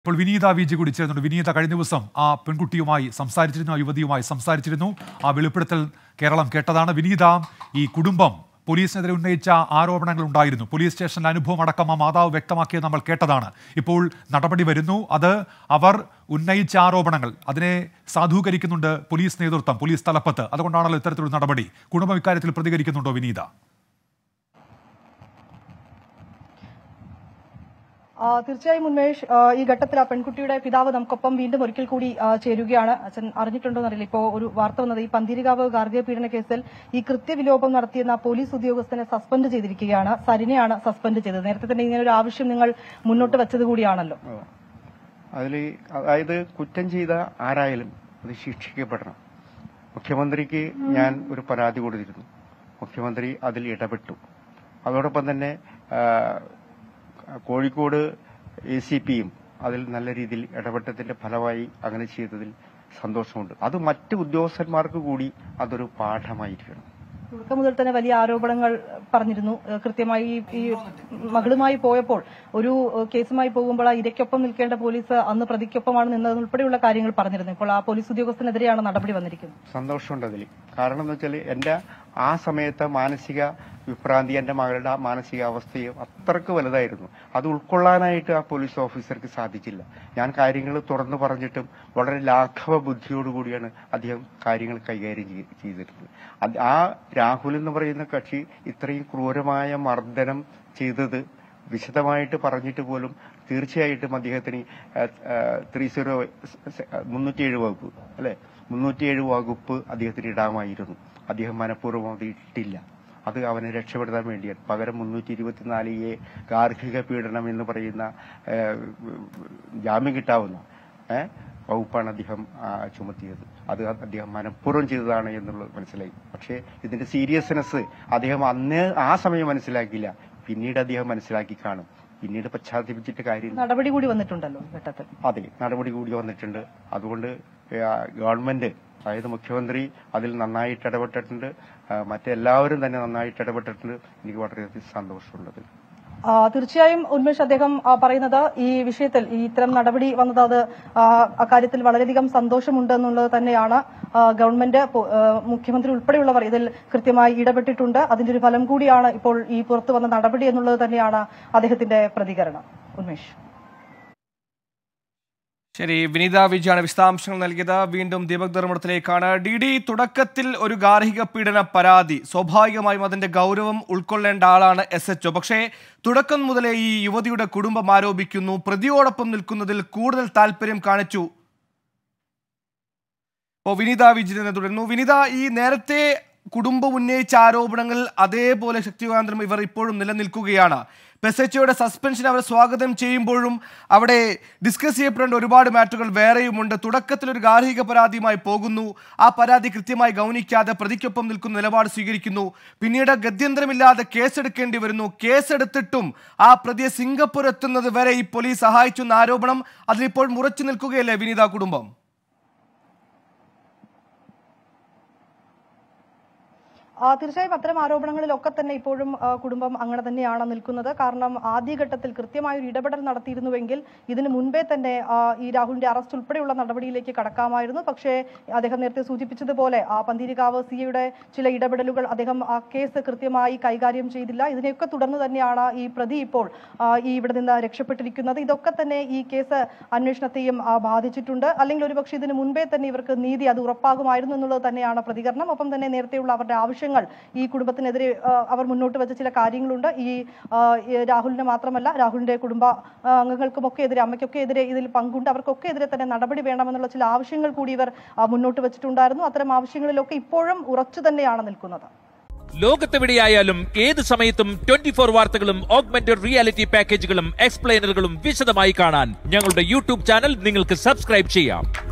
ഇപ്പോൾ വിനീത V G കൂടി ചേർന്നുണ്ട് വിനീത കഴിഞ്ഞ ദിവസം ആ പെൺകുട്ടിയുമായി സംസാരിച്ചിരുന്നു ആ യുവതിയുമായി സംസാരിച്ചിരുന്നു ആ വെളിപ്പെടുത്തൽ കേരളം കേട്ടതാണ് വിനീത ഈ കുടുംബം പോലീസിനെതിരെ ഉന്നയിച്ച ആരോപണങ്ങൾ ഉണ്ടായിരുന്നു പോലീസ് സ്റ്റേഷനിലെ അനുഭവം അടക്കം ആ മാതാവ് വ്യക്തമാക്കിയത് നമ്മൾ കേട്ടതാണ് ഇപ്പോൾ നടപടി വരുന്നു അത് അവർ ഉന്നയിച്ച ആരോപണങ്ങൾ അതിനെ സാധൂകരിക്കുന്നുണ്ട് പോലീസ് നേതൃത്വം പോലീസ് തലപ്പത്ത് അതുകൊണ്ടാണല്ലോ ഇത്തരത്തിലൊരു നടപടി കുടുംബം ഇക്കാര്യത്തിൽ പ്രതികരിക്കുന്നുണ്ടോ വിനീത ആ, തീർച്ചയായും ഉന്മേഷ് ആ, ഈ ഘട്ടത്തിൽ ആ പെൺകുട്ടിയുടെ പിതാവ് നമുക്കൊപ്പം വീണ്ടും ഒരിക്കൽ കൂടി ആ, ചേരുകയാണ് അച്ഛൻ അറിഞ്ഞിട്ടുണ്ടോ എന്നറിയില്ല ഇപ്പോൾ ഒരു വാർത്ത വന്നത് ഈ പന്തിരികാവ് ഗാർഹിക പീഡന കേസിൽ ഈ കൃത്യവിലോപം നടത്തിയെന്ന പോലീസ് ഉദ്യോഗസ്ഥനെ സസ്പെൻഡ് ചെയ്തിരിക്കുകയാണ് സരിനെയാണ് സസ്പെൻഡ് ചെയ്തത് നേരത്തെ തന്നെ ഇങ്ങനെ ഒരു ആവശ്യം നിങ്ങൾ മുന്നോട്ട് വെച്ചത് കൂടിയാണല്ലോ അതിൽ അതായത് കുറ്റം ചെയ്ത ആരായാലും അത് ശിക്ഷിക്കപ്പെടണം മുഖ്യമന്ത്രിക്ക് ഞാൻ ഒരു പരാതി കൊടുത്തിരുന്നു മുഖ്യമന്ത്രി അതിൽ ഇടപെട്ടു അതോടൊപ്പം തന്നെ ആ, കോഴിക്കോട് എ സി പിയും അതിൽ നല്ല രീതിയിൽ ഇടപെട്ടതിന്റെ ഫലമായി അങ്ങനെ ചെയ്തതിൽ സന്തോഷമുണ്ട് അത് മറ്റ് ഉദ്യോഗസ്ഥന്മാർക്ക് കൂടി അതൊരു പാഠമായിരിക്കണം തുടക്കം മുതൽ തന്നെ വലിയ ആരോപണങ്ങൾ പറഞ്ഞിരുന്നു ഏഹ് കൃത്യമായി ഈ- ഈ മകളുമായി പോയപ്പോൾ ഒരു ഏഹ് കേസുമായി പോകുമ്പോൾ ആ ഇരയ്ക്കൊപ്പം നിൽക്കേണ്ട പോലീസ് അന്ന് പ്രതിക്കൊപ്പമാണ് നിന്നതുൾപ്പെടെയുള്ള കാര്യങ്ങൾ പറഞ്ഞിരുന്നു ഇപ്പോൾ ആ പോലീസ് ഉദ്യോഗസ്ഥനെതിരെയാണ് നടപടി വന്നിരിക്കുന്നത് സന്തോഷമുണ്ട് അതിൽ കാരണം എന്ന് വെച്ചാൽ എൻ്റെ ആ സമയത്തെ മാനസിക വിഭ്രാന്തി എൻ്റെ മകളുടെ ആ മാനസികാവസ്ഥയും അത്രക്ക് വലുതായിരുന്നു അത് ഉൾക്കൊള്ളാനായിട്ട് ആ പോലീസ് ഓഫീസർക്ക് സാധിച്ചില്ല ഞാൻ കാര്യങ്ങൾ തുറന്നു പറഞ്ഞിട്ടും വളരെ ലാഘവ ബുദ്ധിയോടുകൂടിയാണ് അദ്ദേഹം കാര്യങ്ങൾ കൈകാര്യം ചെയ്- ചെയ്തിരുന്നത് അത് ആ രാഹുൽ എന്ന് പറയുന്ന കക്ഷി ഇത്രയും ക്രൂരമായ മർദ്ദനം ചെയ്തത് വിശദമായിട്ട് പറഞ്ഞിട്ട് പോലും തീർച്ചയായിട്ടും അദ്ദേഹത്തിന് ത്രീ സീറോ മുന്നൂറ്റിയേഴ് വകുപ്പ് അല്ലെ മുന്നൂറ്റിയേഴ് വകുപ്പ് അദ്ദേഹത്തിന് ഇടാമായിരുന്നു അദ്ദേഹം മനഃപൂർവ്വം അത് ഇട്ടില്ല അത് അവനെ രക്ഷപ്പെടുത്താൻ വേണ്ടിയാണ് പകരം മുന്നൂറ്റി ഇരുപത്തിനാല് എ ഗാർഹിക പീഡനം എന്ന് പറയുന്ന ഏ, ജാമ്യം കിട്ടാവുന്ന ഏ, വകുപ്പാണ് അദ്ദേഹം ആ, ചുമത്തിയത് അത് അദ്ദേഹം മനഃപൂർവ്വം ചെയ്തതാണ് എന്നുള്ളത് മനസ്സിലായി പക്ഷേ ഇതിന്റെ സീരിയസ്നെസ് അദ്ദേഹം അന്ന് ആ സമയം മനസ്സിലാക്കിയില്ല പിന്നീട് അദ്ദേഹം മനസ്സിലാക്കി കാണും പിന്നീട് പശ്ചാത്തപിച്ചിട്ട് കാര്യമില്ല നടപടി കൂടി വന്നിട്ടുണ്ടല്ലോ ഈ ഘട്ടത്തിൽ അതെ നടപടി കൂടി വന്നിട്ടുണ്ട് അതുകൊണ്ട് ആ, ഗവൺമെന്റ് അതായത് മുഖ്യമന്ത്രി അതിൽ നന്നായിട്ട് ഇടപെട്ടിട്ടുണ്ട് ആ, മറ്റെല്ലാവരും തന്നെ നന്നായിട്ട് ഇടപെട്ടിട്ടുണ്ട് എനിക്ക് വളരെയധികം സന്തോഷമുള്ളത് ആ, തീർച്ചയായും ഉന്മേഷ് അദ്ദേഹം ആ, പറയുന്നത് ഈ വിഷയത്തിൽ ഈ ഇത്തരം നടപടി വന്നത് അത് ആ, അക്കാര്യത്തിൽ വളരെയധികം സന്തോഷമുണ്ട് എന്നുള്ളത് തന്നെയാണ് ആ, ഗവൺമെന്റ് പോ- ആ, മുഖ്യമന്ത്രി ഉൾപ്പെടെയുള്ളവർ ഇതിൽ കൃത്യമായി ഇടപെട്ടിട്ടുണ്ട് അതിന്റെ ഒരു ഫലം കൂടിയാണ് ഇപ്പോൾ ഈ പുറത്തു വന്ന നടപടി എന്നുള്ളത് തന്നെയാണ് അദ്ദേഹത്തിന്റെ പ്രതികരണം ഉന്മേഷ് ശരി വിനീത വിജയാണ് വിശദാംശങ്ങൾ നൽകിയത് വീണ്ടും ദീപക് ധർമ്മടത്തിലേക്കാണ് ഡി ഡി തുടക്കത്തിൽ ഒരു ഗാർഹിക പീഡന പരാതി സ്വാഭാവികമായും അതിന്റെ ഗൗരവം ഉൾക്കൊള്ളേണ്ട ആളാണ് എസ് എച്ച് പക്ഷേ തുടക്കം മുതലേ ഈ യുവതിയുടെ കുടുംബം ആരോപിക്കുന്നു പ്രതിയോടൊപ്പം നിൽക്കുന്നതിൽ കൂടുതൽ താല്പര്യം കാണിച്ചു ഇപ്പോൾ വിനീത വിജി തന്നെ തുടരുന്നു വിനീത ഈ നേരത്തെ കുടുംബം ഉന്നയിച്ച ആരോപണങ്ങൾ അതേപോലെ ശക്തികാന്തരം ഇവർ ഇപ്പോഴും നിലനിൽക്കുകയാണ് പെസച്ചയുടെ സസ്പെൻഷൻ അവർ സ്വാഗതം ചെയ്യുമ്പോഴും അവിടെ ഡിസ്കസ് ചെയ്യപ്പെടേണ്ട ഒരുപാട് മാറ്ററുകൾ വേറെയുമുണ്ട് തുടക്കത്തിൽ ഒരു ഗാർഹിക പരാതിയുമായി പോകുന്നു ആ പരാതി കൃത്യമായി ഗൗനിക്കാതെ പ്രതിക്കൊപ്പം നിൽക്കുന്ന നിലപാട് സ്വീകരിക്കുന്നു പിന്നീട് ഗത്യന്തരമില്ലാതെ കേസെടുക്കേണ്ടി വരുന്നു കേസെടുത്തിട്ടും ആ പ്രതിയെ സിംഗപ്പൂർ എത്തുന്നത് വരെ ഈ പോലീസ് സഹായിച്ചു എന്ന ആരോപണം അതിലിപ്പോൾ മുറച്ചു നിൽക്കുകയല്ലേ വിനീത കുടുംബം ആ, തീർച്ചയായും അത്തരം ആരോപണങ്ങളിലൊക്കെ തന്നെ ഇപ്പോഴും ആ, കുടുംബം അങ്ങനെ തന്നെയാണ് നിൽക്കുന്നത് കാരണം ആദ്യഘട്ടത്തിൽ കൃത്യമായ ഒരു ഇടപെടൽ നടത്തിയിരുന്നുവെങ്കിൽ ഇതിനു മുൻപേ തന്നെ ആ, ഈ രാഹുലിന്റെ അറസ്റ്റ് ഉൾപ്പെടെയുള്ള നടപടിയിലേക്ക് കടക്കാമായിരുന്നു പക്ഷേ അദ്ദേഹം നേരത്തെ സൂചിപ്പിച്ചതുപോലെ ആ പന്തീരികാവ് സിയുടെ ചില ഇടപെടലുകൾ അദ്ദേഹം ആ കേസ് കൃത്യമായി കൈകാര്യം ചെയ്തില്ല ഇതിനെയൊക്കെ തുടർന്ന് തന്നെയാണ് ഈ പ്രതി ഇപ്പോൾ ആ, ഈ ഇവിടെ നിന്ന് രക്ഷപ്പെട്ടിരിക്കുന്നത് ഇതൊക്കെ തന്നെ ഈ കേസ് അന്വേഷണത്തെയും ആ, ബാധിച്ചിട്ടുണ്ട് അല്ലെങ്കിൽ ഒരുപക്ഷെ ഇതിനു മുൻപേ തന്നെ ഇവർക്ക് നീതി അത് ഉറപ്പാകുമായിരുന്നു എന്നുള്ളത് തന്നെയാണ് പ്രതികരണം ഒപ്പം തന്നെ നേരത്തെയുള്ള അവരുടെ ആവശ്യങ്ങൾ ഈ കുടുംബത്തിനെതിരെ ആ, അവർ മുന്നോട്ട് വെച്ച ചില കാര്യങ്ങളുണ്ട് ഈ ആ, ഈ രാഹുലിന് മാത്രമല്ല രാഹുലിന്റെ കുടുംബ ആ, അംഗങ്ങൾക്കുമൊക്കെ എതിരെ അമ്മയ്ക്കൊക്കെ എതിരെ ഇതിൽ പങ്കുണ്ട് അവർക്കൊക്കെ എതിരെ തന്നെ നടപടി വേണമെന്നുള്ള ചില ആവശ്യങ്ങൾ കൂടി ഇവർ ആ, മുന്നോട്ട് വെച്ചിട്ടുണ്ടായിരുന്നു അത്തരം ആവശ്യങ്ങളിലൊക്കെ ഇപ്പോഴും ഉറച്ചു തന്നെയാണ് നിൽക്കുന്നത് ലോകത്തെവിടെയായാലും ഏത് സമയത്തും ട്വന്റി ഫോർ വാർത്തകളും ഓഗ്മെന്റഡ് റിയാലിറ്റി പാക്കേജുകളും എക്സ്പ്ലെയിനറുകളും വിശദമായി കാണാൻ ഞങ്ങളുടെ യൂട്യൂബ് ചാനൽ നിങ്ങൾക്ക് സബ്സ്ക്രൈബ് ചെയ്യാം